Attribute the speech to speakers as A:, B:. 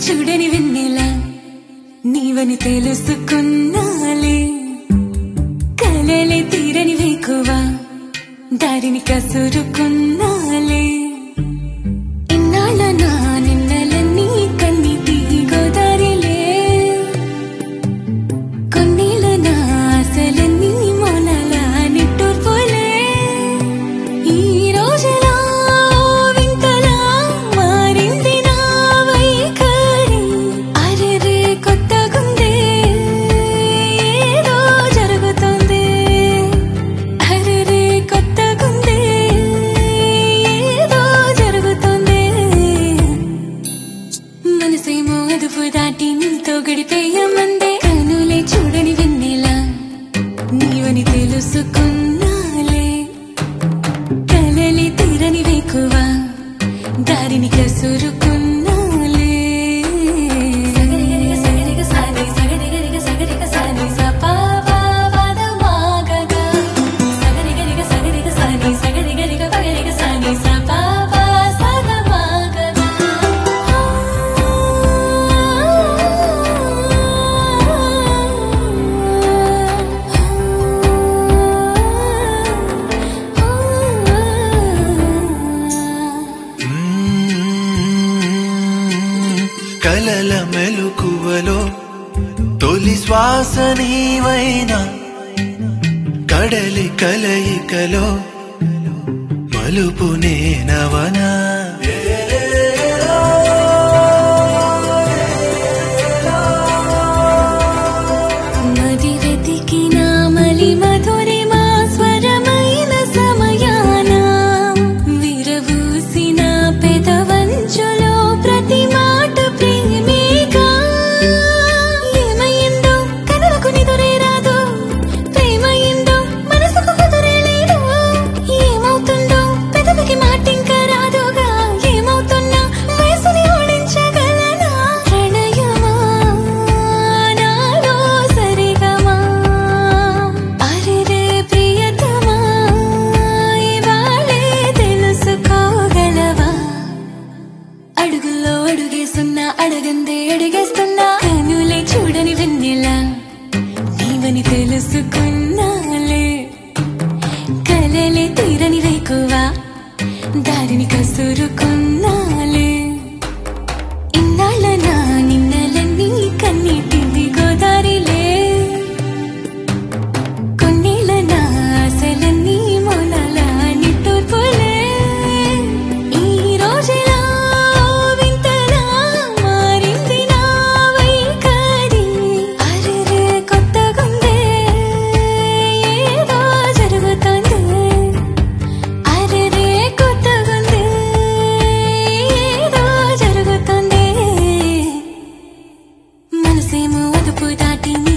A: చూడని వెన్నెలా నీవని తెలుసుకున్నాలే కలలే తీరని వేకువా దారిని కసురుకున్నాలే ఇన్నాళ్ళ నా నిన్నలన్నీ కన్నీటి గోదారిలే కొన్నేళ్ళ నా ఆశలన్నీ మొనల నిట్టూర్పులే ఈ రోజులా వింతలా మారింది నా వైఖరి అరెరే కొత్తగుందే ఏదో జరుగుతుంది అరెరే కొత్తగుందే ఏదో జరుగుతుంది మనసేమో అదుపు దాటి నీతో గడిపేయమందే కనులే చూడని వెన్నెలా నీవని తెలుసుకున్నాలే కలలి తీరని వేకువా దారిని కసురుకున్నాలే సగరిగరిగ సగరిగ సాని సగరిగరిగ సగరిగ సాని సపావాద మాగగా సగరిగరిగ సగరిగ సాని సగరిగరిగ పగరిగ సాని సపావా సద మాగగా
B: కలల మెలుకువలో తొలి శ్వాస నీవైనా కడలి కలయికలో మలుపు నేనవనా
A: మది వెతికిన మలి మధురిమా స్వరమైన సమయాన విరవూసిన పెదవంచులో ప్రతి మాట ప్రేమేగా ఏమయ్యిందో కనులకు నిదురే రాదు ప్రేమయ్యిందో మనసుకు కుదురే లేదు ఏమవుతుందో పెదవికి మాటింక రాదుగా ఏమవుతున్నా వయసుని ఓడించగలనా ప్రణయమా నాలో సరిగమా అరెరే ప్రియతమా ఇవాళే తెలుసుకోగలవా అడుగుల్లో అడుగేస్తున్నా అడగందే అడిగేస్తున్నా కనులే చూడని వెన్నెలా నీవని తెలుసుకున్నాలే కలలే తీరని వేకువా దారిని కసురుకున్నాలే ఇన్నాళ్ళ నా నిన్నలన్నీ కన్నీటి గోదారిలే కొన్నేళ్ళ నా ఆశలన్నీ మొనల నిట్టూర్పులే ఈ రోజులా వింతలా మారింది నా వైఖరి అరెరే కొత్తగుందే ఏదో జరుగుతుంది అరెరే కొత్తగుందే ఏదో జరుగుతుంది మనసేమో అదుపు దాటి